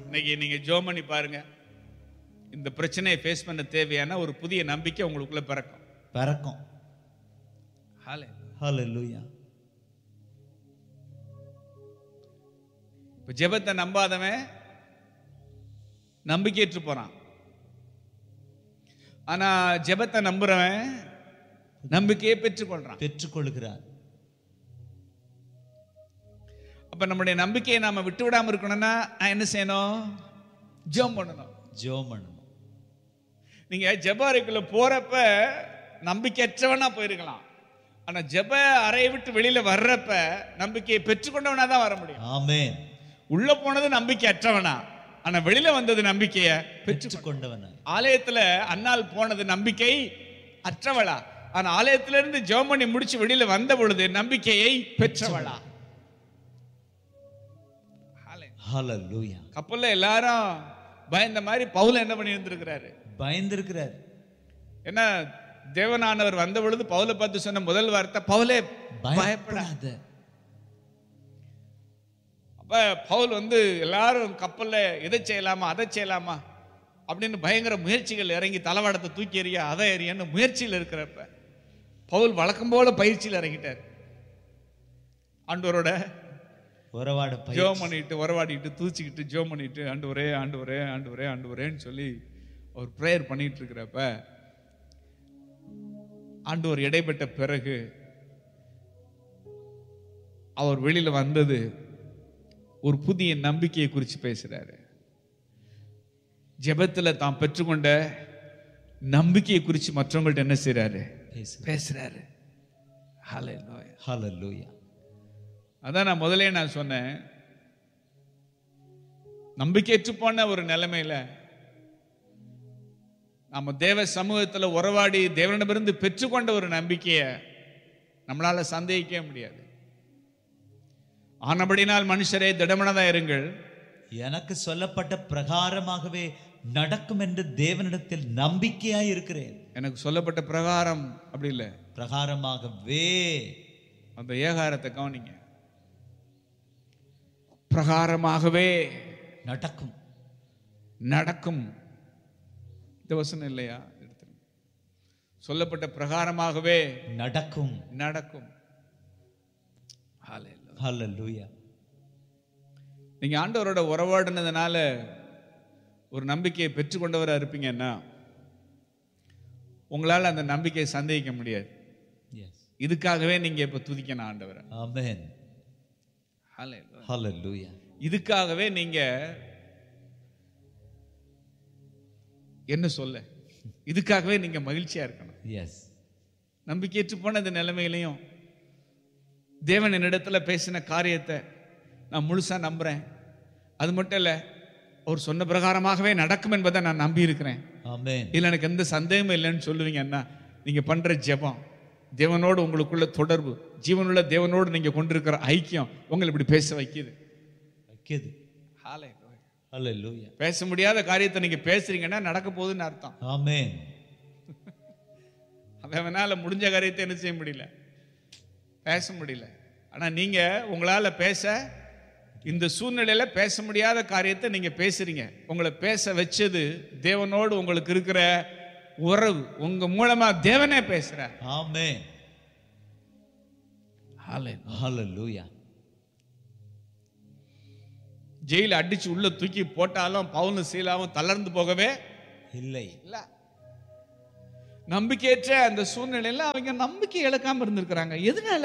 இன்னைக்கு நீங்க ஜோம் பண்ணி பாருங்க இந்த பிரச்சனையை ஃபேஸ் பண்ண தேவையான ஒரு புதிய நம்பிக்கை உங்களுக்குள்ள பிறக்கும் பிறக்கும் ஹாலே ஹalleluya இப்போ ஜெபத்தை நம்பாதவன் நம்பிக்கையற்று போறான் ஆனா ஜெபத்தை நம்புறவன் நம்பிக்கையை பெற்றுக்கொள்றான் பெற்றுக்கொள்கிறார் அப்ப நம்முடைய நம்பிக்கையை நாம விட்டு விடாம இருக்கணும்னா நான் என்ன செய்யணும் ஜெபம் பண்ணணும் ஜெபம் பண்ணணும் நீங்க ஜெப அறைக்குள்ள போறப்ப நம்பிக்கையற்றவனா போயிருக்கலாம் ஆனா ஜெப அறையை விட்டு வெளியில வர்றப்ப நம்பிக்கையை பெற்றுக்கொண்டவனா தான் வர முடியும் ஆமென் உள்ள போனது நம்பிக்கை அற்றவனா ஆனா வெளியில வந்தது நம்பிக்கைய பெற்று பெற்றுக்கொண்டவனாய் ஆலயத்துல அன்னாள் போனது நம்பிக்கை அற்றவளா ஆனா ஆலயத்துல இருந்து ஜெபம் பண்ணி முடிச்சு வெளியில வந்த பொழுது நம்பிக்கையை பெற்றவளா ஆலயம். ஹalleluya கப்பல்ல எல்லாரும் பயந்த மாதிரி பவுல் என்ன பண்ணி இருந்திருக்கிறாரு பயந்திருக்கிறார் ஏன்னா தேவனானவர் வந்த பொழுது பவுலை பார்த்து சொன்ன முதல் வார்த்தை பவுலே பயப்பட பயப்படாத அப்ப பவுல் வந்து எல்லாரும் கப்பல்ல இதை செய்யலாமா அதை செய்யலாமா அப்படின்னு பயங்கர முயற்சிகள் இறங்கி தளவாடத்தை தூக்கி எறிய அதை எறியன்னு முயற்சியில் இருக்கிறப்ப பவுல் வழக்கம் போல பயிற்சியில் இறங்கிட்டார் ஆண்டவரோட உறவாட பயிற்சி ஜோம் பண்ணிட்டு உறவாடிட்டு தூச்சிக்கிட்டு ஜோம் பண்ணிட்டு ஆண்டவரே ஆண்டவரே ஆண்டவரே ஆண்டவரேன்னு சொல்லி அவர் ப்ரேயர் பண்ணிட்டு இருக்கிறப்ப ஆண்டவர் இடைப்பட்ட பிறகு அவர் வெளியில வந்தது ஒரு புதிய நம்பிக்கையை குறித்து பேசுறாரு ஜெபத்துல தான் பெற்றுக்கொண்ட நம்பிக்கையை குறித்து மற்றவங்கள்ட்ட என்ன செய்றாரு பேசுகிறார் பேசுறாரு ஹalleluya ஹalleluya அதான் நான் முதலே நான் சொன்னேன் நம்பிக்கையற்று போன ஒரு நிலைமையில நாம தேவ சமூகத்துல உறவாடி தேவனிடமிருந்து பெற்றுக்கொண்ட ஒரு நம்பிக்கையை நம்மளால சந்தேகிக்கவே முடியாது ஆனபடினால் மனுஷரே திடமனதா இருங்கள் எனக்கு சொல்லப்பட்ட பிரகாரமாகவே நடக்கும் என்று தேவனிடத்தில் நம்பிக்கையாய் இருக்கிறேன் எனக்கு சொல்லப்பட்ட பிரகாரம் அப்படி இல்லை பிரகாரமாகவே அந்த ஏகாரத்தை கவனிங்க பிரகாரமாகவே நடக்கும் நடக்கும் இந்த வசனம் இல்லையா எடுத்துருங்க சொல்லப்பட்ட பிரகாரமாகவே நடக்கும் நடக்கும் Hallelujah. ஹalleluya நீங்க ஆண்டவரோட உறவாடினதுனால ஒரு நம்பிக்கையை பெற்றுக்கொண்டவரா இருப்பீங்கன்னா உங்களால அந்த நம்பிக்கையை சந்தேகிக்க முடியாது எஸ் இதுக்காகவே நீங்க இப்ப துதிக்கணும் ஆண்டவரை ஆமென் Hallelujah. ஹalleluya இதுக்காகவே நீங்க என்ன சொல்ல இதுக்காகவே நீங்க மகிழ்ச்சியா இருக்கணும் எஸ் நம்பிக்கையற்று போன இந்த நிலைமையிலையும் தேவன் என்னிடத்துல பேசின காரியத்தை நான் முழுசா நம்புறேன் அது மட்டும் இல்ல அவர் சொன்ன பிரகாரமாகவே நடக்கும் என்பதை நான் நம்பி இருக்கிறேன் ஆமென் இதுல எனக்கு எந்த சந்தேகமும் இல்லைன்னு சொல்லுவீங்கன்னா நீங்க பண்ற ஜெபம் தேவனோடு உங்களுக்குள்ள தொடர்பு ஜீவனுள்ள தேவனோடு நீங்க கொண்டிருக்கிற ஐக்கியம் உங்களை இப்படி பேச வைக்குது வைக்கிது ஹalleluya பேச முடியாத காரியத்தை நீங்க பேசுறீங்கன்னா நடக்க போகுதுன்னு அர்த்தம் ஆமென் அவனால முடிஞ்ச காரியத்தை என்ன செய்ய முடியல பேச முடியல ஆனா நீங்க உங்களால பேச இந்த சூழ்நிலையில பேச முடியாத காரியத்தை நீங்க பேசுறீங்க உங்களை பேச வச்சது தேவனோடு உங்களுக்கு இருக்கிற உறவு உங்க மூலமா தேவனே பேசுறார் ஆமென் ஹalleluya ஜெயில அடிச்சு உள்ள தூக்கி போட்டாலும் பவுலும் சீலாவும் தளர்ந்து போகவே இல்லை இல்ல நம்பிக்கையற்ற அந்த சூழ்நிலையில அவங்க நம்பிக்கை இழக்காம இருந்திருக்கிறாங்க எதனால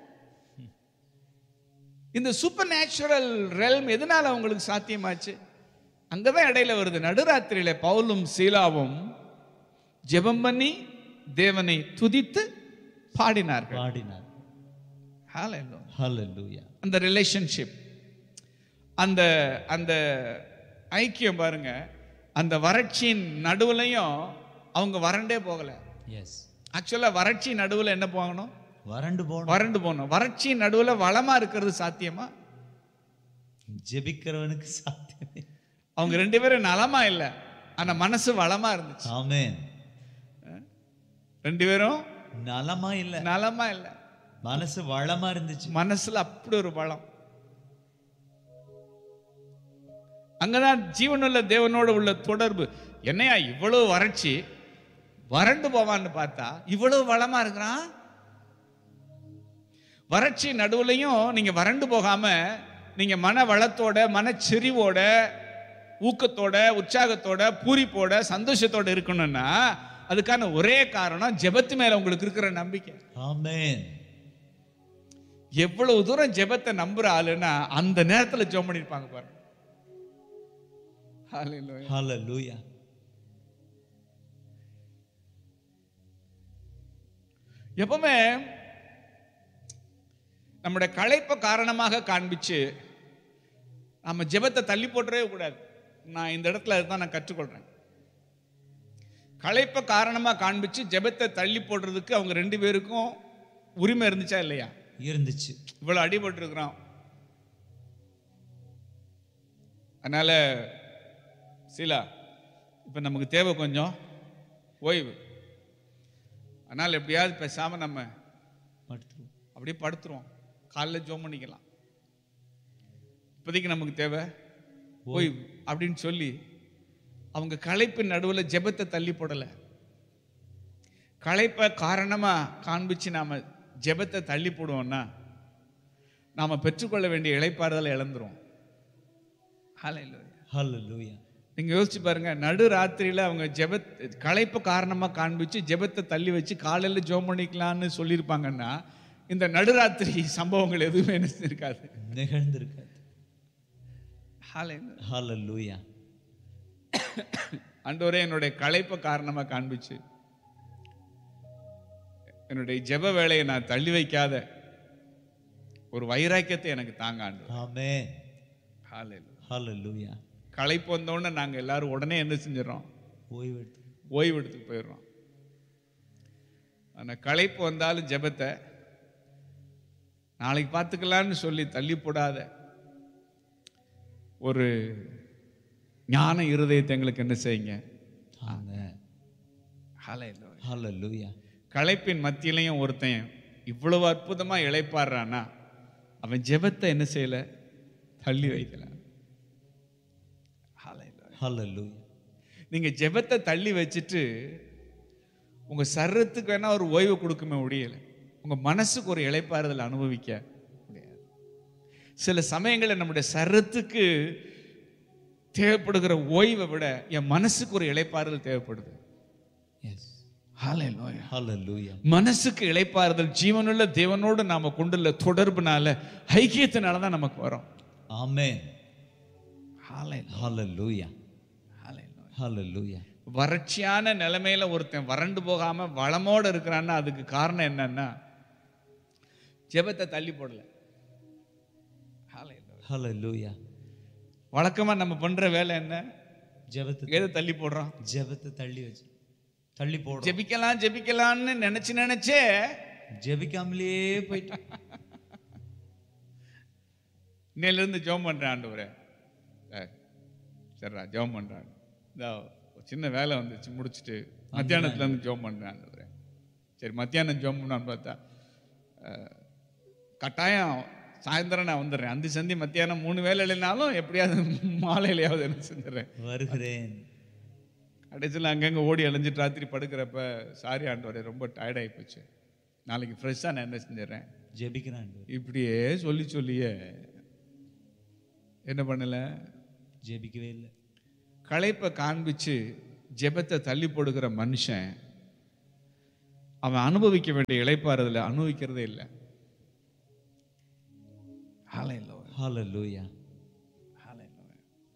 இந்த சூப்பர் நேச்சுரல் ரெல்ம் எதனால அவங்களுக்கு சாத்தியமாச்சு அங்கதான் இடையில வருது நடுராத்திரியில பவுலும் சீலாவும் ஜெபம் பண்ணி தேவனை துதித்து பாடினார்கள் பாடினார் Hallelujah. ஹalleluya அந்த ரிலேஷன்ஷிப் அந்த அந்த ஐக்கியம் பாருங்க அந்த வறட்சியின் நடுவுலையும் அவங்க வறண்டே போகல எஸ் ஆக்சுவலா வறட்சி நடுவுல என்ன போகணும் வறண்டு போன வறண்டு போகணும் வறட்சி நடுவுல வளமா இருக்கிறது சாத்தியமா ஜெபிக்கிறவனுக்கு சாத்தியமே அவங்க ரெண்டு பேரும் நலமா இல்ல ஆனா மனசு வளமா இருந்துச்சு ஆமென் ரெண்டு பேரும் நலமா இல்ல நலமா இல்ல மனசு வளமா இருந்துச்சு மனசுல அப்படி ஒரு பலம் அங்கதான் ஜீவனுள்ள தேவனோடு உள்ள தொடர்பு என்னையா இவ்வளவு வறட்சி வறண்டு போவான்னு பார்த்தா இவ்வளவு வளமா இருக்கிறான் வறட்சி நடுவுலையும் நீங்க வறண்டு போகாம நீங்க மன வளத்தோட மனச்செறிவோட ஊக்கத்தோட உற்சாகத்தோட பூரிப்போட சந்தோஷத்தோட இருக்கணும்னா அதுக்கான ஒரே காரணம் ஜெபத்து மேல உங்களுக்கு இருக்கிற நம்பிக்கை ஆமென் எவ்வளவு தூரம் ஜெபத்தை நம்புற ஆளுன்னா அந்த நேரத்துல ஜெபம் பண்ணிருப்பாங்க பாருங்க Hallelujah. ஹalleluya எப்பவுமே நம்முடைய களைப்பை காரணமாக காண்பிச்சு நம்ம ஜெபத்தை தள்ளி போட்டுறவே கூடாது நான் இந்த இடத்துல அதுதான் நான் கற்றுக்கொள்றேன் களைப்பை காரணமாக காண்பிச்சு ஜெபத்தை தள்ளி போடுறதுக்கு அவங்க ரெண்டு பேருக்கும் உரிமை இருந்துச்சா இல்லையா இருந்துச்சு இவ்வளோ அடிபட்டிருக்கிறோம் அதனால சீலா இப்போ நமக்கு தேவை கொஞ்சம் ஓய்வு அதனால் எப்படியாவது பேசாமல் நம்ம படுத்துருவோம் அப்படியே படுத்துருவோம் காலைல ஜோம் பண்ணிக்கலாம் இப்போதைக்கு நமக்கு தேவை ஓய்வு அப்படின்னு சொல்லி அவங்க களைப்பின் நடுவில் ஜெபத்தை தள்ளி போடலை களைப்பை காரணமாக காண்பிச்சு நாம் ஜெபத்தை தள்ளி போடுவோம்னா நாம் பெற்றுக்கொள்ள வேண்டிய இளைப்பாறுதலை இழந்துருவோம் ஹalleluya ஹalleluya நீங்க யோசிச்சு பாருங்க நடு ராத்திரியில அவங்க ஜெபத் களைப்பு காரணமா காண்பிச்சு ஜெபத்தை தள்ளி வச்சு காலையில ஜெபம் பண்ணிக்கலாம்னு சொல்லியிருப்பாங்கன்னா இந்த நடுராத்திரி சம்பவங்கள் எதுவுமே என்ன இருக்காது நிகழ்ந்திருக்காது Hallelujah. ஹalleluya ஆண்டவரே என்னுடைய களைப்பை காரணமா காண்பிச்சு என்னுடைய ஜெப வேலையை நான் தள்ளி வைக்காத ஒரு வைராக்கியத்தை எனக்கு தாங்க ஆண்டவர் ஆமென் Hallelujah. ஹalleluya களைப்பு வந்தோடனே நாங்க எல்லாரும் உடனே என்ன செஞ்சிடறோம் ஓய்வெடுத்து ஓய்வு எடுத்துட்டு போயிடுறோம் ஆனால் களைப்பு வந்தாலும் ஜெபத்தை நாளைக்கு பார்த்துக்கலான்னு சொல்லி தள்ளி போடாத ஒரு ஞான இருதயத்தை எங்களுக்கு என்ன செய்யுங்க ஆமென் Hallelujah. ஹalleluya களைப்பின் மத்தியிலையும் ஒருத்தன் இவ்வளவு அற்புதமா இளைப்பாடுறான்னா அவன் ஜெபத்தை என்ன செய்யல தள்ளி வைக்கல Hallelujah. ஹalleluya நீங்க ஜெபத்தை தள்ளி வச்சுட்டு உங்க சர்றத்துக்கு வேணா ஒரு ஓய்வு கொடுக்குமே முடியல உங்க மனசுக்கு ஒரு இளைப்பாறுதல் அனுபவிக்க முடியாது சில சமயங்களில் நம்முடைய சர்றத்துக்கு தேவைப்படுகிற ஓய்வை விட என் மனசுக்கு ஒரு இளைப்பாறுதல் தேவைப்படுது எஸ் Hallelujah. ஹalleluya மனசுக்கு இளைப்பாறுதல் ஜீவனுள்ள தேவனோடு நாம கொண்டுள்ள தொடர்புனால ஐக்கியத்தினால தான் நமக்கு வரும் ஆமென் Hallelujah. ஹalleluya Hallelujah. ஹalleluya வறட்சியான நிலைமையில ஒருத்தன் வறண்டு போகாம வளமோட இருக்கிறான்னா அதுக்கு காரணம் என்னன்னா ஜெபத்தை தள்ளி போடல Hallelujah. ஹalleluya வழக்கமா நம்ம பண்ற வேலை என்ன ஜெபத்தை எதை தள்ளி போடுறோம் ஜெபத்தை தள்ளி வச்சு தள்ளி போடுறோம் ஜெபிக்கலாம் ஜெபிக்கலாம்னு நினைச்சு நினைச்சே ஜெபிக்காமலே போயிட்டு இன்னையில இருந்து ஜெபம் பண்றேன் ஆண்டவரே ஏய், சரிடா ஜெபம் பண்றேன் இந்த ஒரு சின்ன வேலை வந்துச்சு முடிச்சுட்டு மத்தியானத்துல இருந்து ஜெபம் பண்றேன் ஆண்டவரே சரி மத்தியானம் ஜெபம் பண்ணான்னு பார்த்தா அஹ், கட்டாயம் சாயந்தரம் நான் வந்துடுறேன் அந்த சந்தி மத்தியானம் மூணு வேலை இல்லைனாலும் எப்படியாவது மாலையிலையாவது என்ன செஞ்சிடறேன் வருகிறேன் கடைசியில் அங்கங்கே ஓடி அலைஞ்சிட்டு ராத்திரி படுக்கிறப்ப சாரி ஆண்டவரே ரொம்ப டயர்டாகி போச்சு நாளைக்கு ஃப்ரெஷ்ஷாக நான் என்ன செஞ்சிடறேன் ஜெபிக்கிறான் இப்படியே சொல்லி சொல்லியே என்ன பண்ணல ஜெபிக்கவே இல்லை களைப்பை காண்பிச்சு ஜெபத்தை தள்ளி போடுகிற மனுஷன் அவன் அனுபவிக்க வேண்டிய இளைப்பாறுதல அனுபவிக்கிறதே இல்லை Hallelujah. ஹalleluya Hallelujah.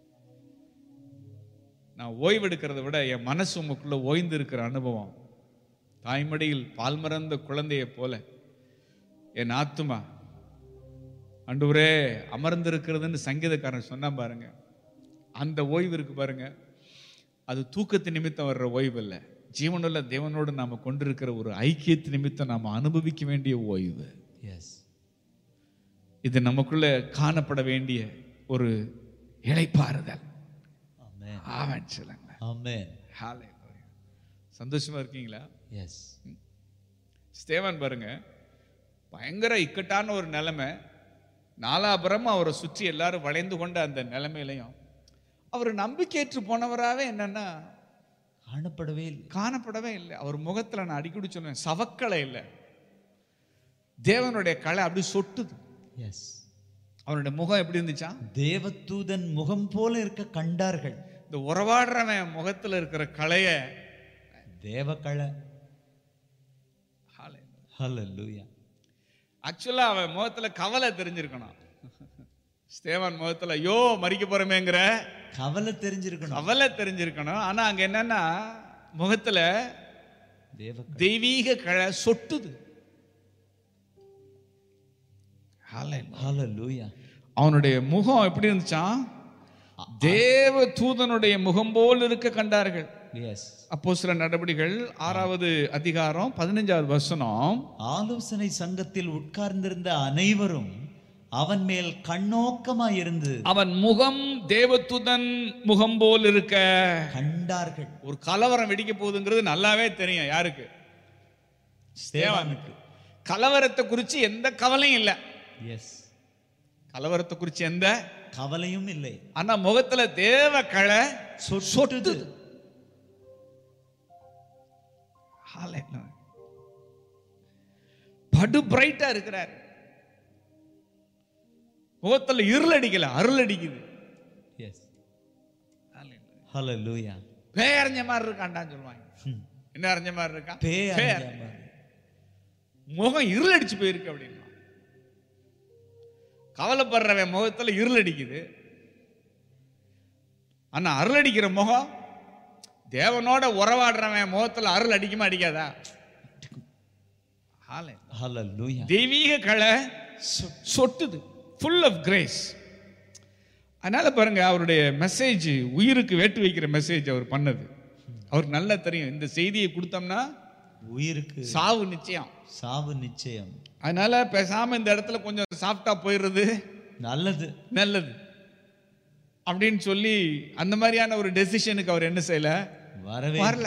நான் ஓய்வெடுக்கிறத விட என் மனசு உமக்குள்ள ஓய்ந்து இருக்கிற அனுபவம் தாய்மடியில் பால் மறந்த குழந்தையைப் போல என் ஆத்துமா அண்டூரே அமர்ந்திருக்கிறதுன்னு சங்கீதக்காரன் சொன்னா பாருங்க அந்த ஓய்வு இருக்கு பாருங்க அது தூக்கத்து நிமித்தம் வர்ற ஓய்வு இல்லை ஜீவனுள்ள தேவனோடு நாம கொண்டிருக்கிற ஒரு ஐக்கியத்து நிமித்தம் நாம அனுபவிக்க வேண்டிய ஓய்வு எஸ் இது நமக்குள்ள காணப்பட வேண்டிய ஒரு இளைப்பாறுதல் ஆமென் ஆவன் சொல்லுங்க ஆமென் Hallelujah. சந்தோஷமா இருக்கீங்களா எஸ் ஸ்தேவான் பாருங்க பயங்கர இக்கட்டான ஒரு நிலைமை நாலாபுரமும் அவரை சுற்றி எல்லாரும் வளைந்து கொண்ட அந்த நிலைமையிலையும் அவர் நம்பிக்கையற்று போனவராகவே என்னன்னா காணப்படவே இல்லை காணப்படவே இல்லை அவர் முகத்துல நான் அடிக்கடி சொன்னேன் சவக்கலை இல்லை தேவனுடைய கலை அப்படி சொட்டுது எஸ் அவனுடைய முகம் எப்படி இருந்துச்சா தேவதூதன் முகம் போல இருக்க கண்டார்கள் இந்த உறவாடுறவன் முகத்துல இருக்கிற கலைய தேவக்கலை ஹalleluya ஆக்சுவலா அவன் முகத்துல கவலை தெரிஞ்சிருக்கணும் ஸ்தேவான் முகத்துல ஐயோ மறிக்க போறமேங்கிற கவலை தெரிஞ்சிருக்கணும் கவலை தெரிஞ்சிருக்கணும் ஆனா அங்க என்னன்னா முகத்துல தேவ தெய்வீக கலை சொட்டுது ஹalleluya அவனுடைய முகம் எப்படி இருந்துச்சான் தேவ தூதனுடைய முகம் போல் இருக்க கண்டார்கள் எஸ் அப்போ சில நடவடிக்கைகள் ஆறாவது அதிகாரம் பதினஞ்சாவது வசனம் ஆலோசனை சங்கத்தில் உட்கார்ந்திருந்த அனைவரும் அவன் மேல் கண்ணோக்கமாய் இருந்து அவன் முகம் தேவதூதன் முகம் போல் இருக்க கண்டார்கள் ஒரு கலவரம் வெடிக்க போகுதுங்கிறது நல்லாவே தெரியும் யாருக்கு ஸ்தேவானுக்கு கலவரத்தை குறித்து எந்த கவலையும் இல்லை எஸ் கலவரத்தை குறித்து எந்த கவலையும் இல்லை ஆனா முகத்துல தேவ களை சொட்டுது Hallelujah. படு பிரைட்டா இருக்கிறார் முகத்துல இருள் அடிக்கல அருள் அடிக்குது எஸ் ஹalleluya பேரஞ்ச மாதிரி இருக்கான்டான்னு சொல்லுவாங்க ம். என்ன அரைஞ்ச மாதிரி இருக்கான் பே பேர். அறைஞ்ச மாதிரி. முகம் இருள் அடிச்சு போயிருக்கு அப்படின்னா கவலைப்படுறவன் முகத்துல இருள் அடிக்குது ஆனா அருள் அடிக்கிற முகம் தேவனோட உறவாடுறவன் முகத்துல அருள் அடிக்குமா அடிக்காதா Hallelujah. ஹalleluya தெய்வீக கலை சொட்டுது ஃபுல் ஆஃப் கிரேஸ் அதனால பாருங்க அவருடைய மெசேஜ் உயிருக்கு வேட்டு வைக்கிற மெசேஜ் அவர் பண்ணது அவருக்கு நல்லா தெரியும் இந்த செய்தியை கொடுத்தோம்னா உயிருக்கு சாவு நிச்சயம் சாவு நிச்சயம் அதனால பேசாம இந்த இடத்துல கொஞ்சம் சாஃப்டா போயிடுறது நல்லது நல்லது அப்படின்னு சொல்லி அந்த மாதிரியான ஒரு டெசிஷனுக்கு அவர் என்ன செய்யல வரவே வரல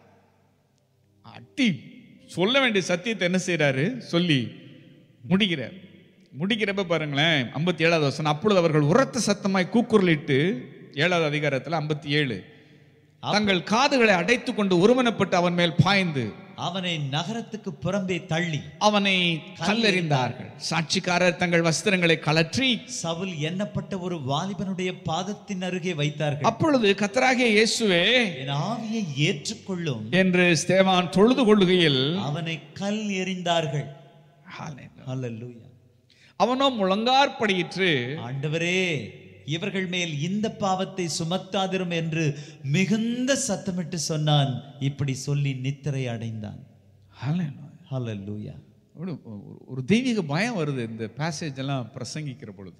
அட்டி சொல்ல வேண்டிய சத்தியத்தை என்ன செய்றாரு சொல்லி முடிக்கிறார் முடிக்கிறப்ப பாருங்களேன் ஐம்பத்தி ஏழாவது வசனம் அப்பொழுது அவர்கள் உரத்த சத்தமாய் கூக்குரலிட்டு ஏழாவது அதிகாரத்துல ஐம்பத்தி ஏழு தங்கள் காதுகளை அடைத்துக் கொண்டு ஒருமனப்பட்டு அவன் மேல் பாய்ந்து அவனை நகரத்துக்கு புறம்பே தள்ளி அவனை கல்லெறிந்தார்கள் சாட்சிக்காரர் தங்கள் வஸ்திரங்களை கலற்றி சவுல் எண்ணப்பட்ட ஒரு வாலிபனுடைய பாதத்தின் அருகே வைத்தார்கள் அப்பொழுது கத்தராகிய இயேசுவே என் ஆவியை ஏற்றுக்கொள்ளும் என்று ஸ்தேவான் தொழுது கொள்ளுகையில் அவனை கல் எறிந்தார்கள் ஹalleluya அவனோ முழங்கார்படியிற்று ஆண்டவரே இவர்கள் மேல் இந்த பாவத்தை சுமத்தாதிரும் என்று மிகுந்த சத்தமிட்டு சொன்னான் இப்படி சொல்லி நித்திரை அடைந்தான் ஹalleluya ஒரு- ஒரு- ஒரு தெய்வீக பயம் வருது இந்த பேசேஜ் எல்லாம் பிரசங்கிக்கிற பொழுது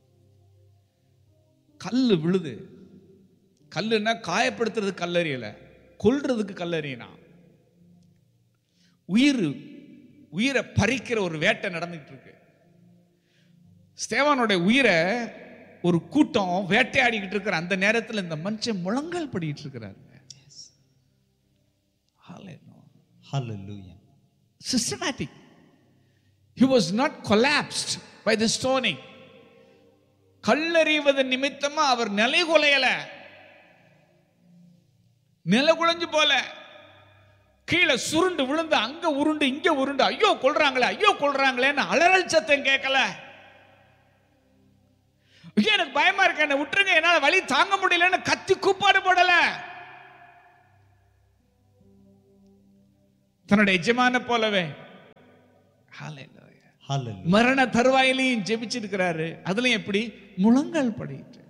கல்லு விழுது கல்லுன்னா காயப்படுத்துறது கல்லறியல கொல்றதுக்கு கல்லறியனா உயிர் உயிரை பறிக்கிற ஒரு வேட்டை நடந்துகிட்டு இருக்கு ஸ்தேவானுடைய உயிரை ஒரு கூட்டம் வேட்டையாடிக்கிட்டு இருக்கிற அந்த நேரத்தில் இந்த மனுஷன் முழங்கால் படிக்கிட்டு இருக்கிறாரு ஹalleluya systematic. He was not collapsed by the stoning. கல்லறிவது நிமித்தமா அவர் நிலை குலையல நில குலைஞ்சு போல கீழே சுருண்டு விழுந்து அங்க உருண்டு இங்க உருண்டு ஐயோ கொல்றாங்களே ஐயோ கொல்றாங்களேன்னு அலறல் சத்தம் கேட்கல ஐயோ எனக்கு பயமா இருக்கு என்ன விட்டுருங்க என்னால வலி தாங்க முடியலன்னு கத்தி கூப்பாடு போடல தன்னுடைய எஜமான போலவே Hallelujah. ஹalleluya மரண தருவாயிலையும் ஜெபிச்சிருக்கிறாரு அதுலயும் எப்படி முழங்கால் படிட்டு